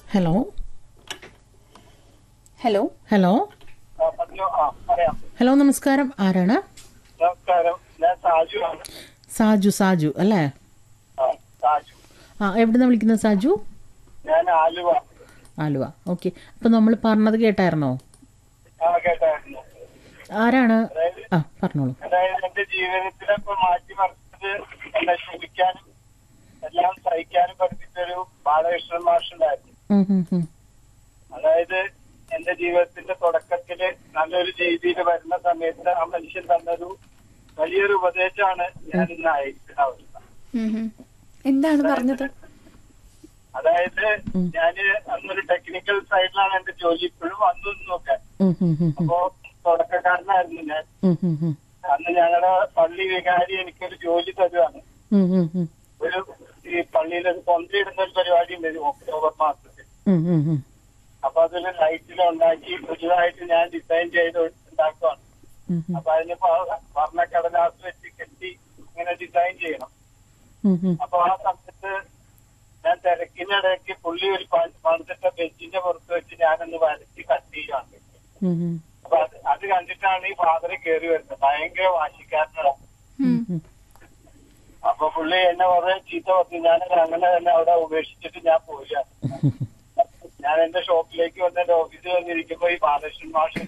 Hello hello hello ആ, പറഞ്ഞോ ആ പറയാം ഹലോ നമസ്കാരം ആരാണ് നമസ്കാരം ഞാൻ സാജു ആണ് സാജു സാജു അല്ലേ ആ, സാജു ആ എവിടുന്ന വിളിക്കുന്നത് സാജു ഞാൻ ആലുവ ആലുവ ഓക്കെ അപ്പം നമ്മൾ പറഞ്ഞത് കേട്ടായിരുന്നോ ആ കേട്ടായിരുന്നു ആരാണ് അതായത് ആ പറഞ്ഞോളൂ അതായത് എന്റെ ജീവിതത്തിലൊക്കെ മാറ്റിമറിച്ചത് എന്നെ ക്ഷമിക്കാനും എല്ലാം സഹിക്കാനും പഠിപ്പിച്ചൊരു ബാലകൃഷ്ണൻ മാഷുണ്ടായിരുന്നു ഉം, ഉം, ഉം. അതായത് എന്റെ ജീവിതത്തിന്റെ തുടക്കത്തില് നല്ലൊരു രീതിയിൽ വരുന്ന സമയത്ത് ആ മനുഷ്യൻ തന്നൊരു വലിയൊരു ഉപദേശമാണ് ഞാൻ ഇന്ന് അയക്കുന്ന അവസ്ഥ എന്താണ് പറഞ്ഞത് അതായത് ഞാന് അന്നൊരു ടെക്നിക്കൽ സൈഡിലാണ് എന്റെ ജോലി ഇപ്പോഴും അന്നും നോക്കാൻ ഉം, ഉം, ഉം, ഉം. അപ്പോ തുടക്കക്കാരനായിരുന്നു ഞാൻ ഉം, ഉം, ഉം. അന്ന് ഞങ്ങളുടെ പള്ളി വികാരി എനിക്കൊരു ജോലി തരുവാണ് ഉം, ഉം, ഉം. ഒരു ഈ പള്ളിയിൽ ഒരു കൊന്തിയിടുന്ന ഒരു പരിപാടി ഉണ്ട് ഒക്ടോബർ മാസത്തിൽ ഉം, ഉം, ഉം. അപ്പൊ അതിൽ ലൈറ്റിൽ ഉണ്ടാക്കി പുതിയതായിട്ട് ഞാൻ ഡിസൈൻ ചെയ്ത് ഉണ്ടാക്കുവാണ് ഉം, ഉം. അപ്പൊ അതിന് വർണ്ണ കടലാസ് വെച്ച് കെട്ടി ഇങ്ങനെ ഡിസൈൻ ചെയ്യണം ഉം, ഉം. അപ്പൊ ആ സമയത്ത് ഞാൻ തിരക്കിനിടയ്ക്ക് പുള്ളി ഒരു പ- പണിതിട്ട ബെഞ്ചിന്റെ പുറത്ത് വെച്ച് ഞാനൊന്ന് വരച്ച് കട്ട് ചെയ്യുകയാണ് ഉം, ഉം. അപ്പൊ അത് അത് കണ്ടിട്ടാണ് ഈ ഫാദർ കയറി വരുന്നത് ഭയങ്കര വാശിക്കാരനാണ് ഉം, ഉം. അപ്പൊ പുള്ളി എന്നെ കുറെ ചീത്ത പറഞ്ഞു ഞാൻ അങ്ങനെ തന്നെ അവിടെ ഉപേക്ഷിച്ചിട്ട് ഞാൻ പോവുകയാണ് ഞാൻ എന്റെ ഷോപ്പിലേക്ക് വന്ന് എന്റെ ഓഫീസിൽ വന്നിരിക്കുമ്പോ ഈ ബാലകൃഷ്ണൻ മാഷ്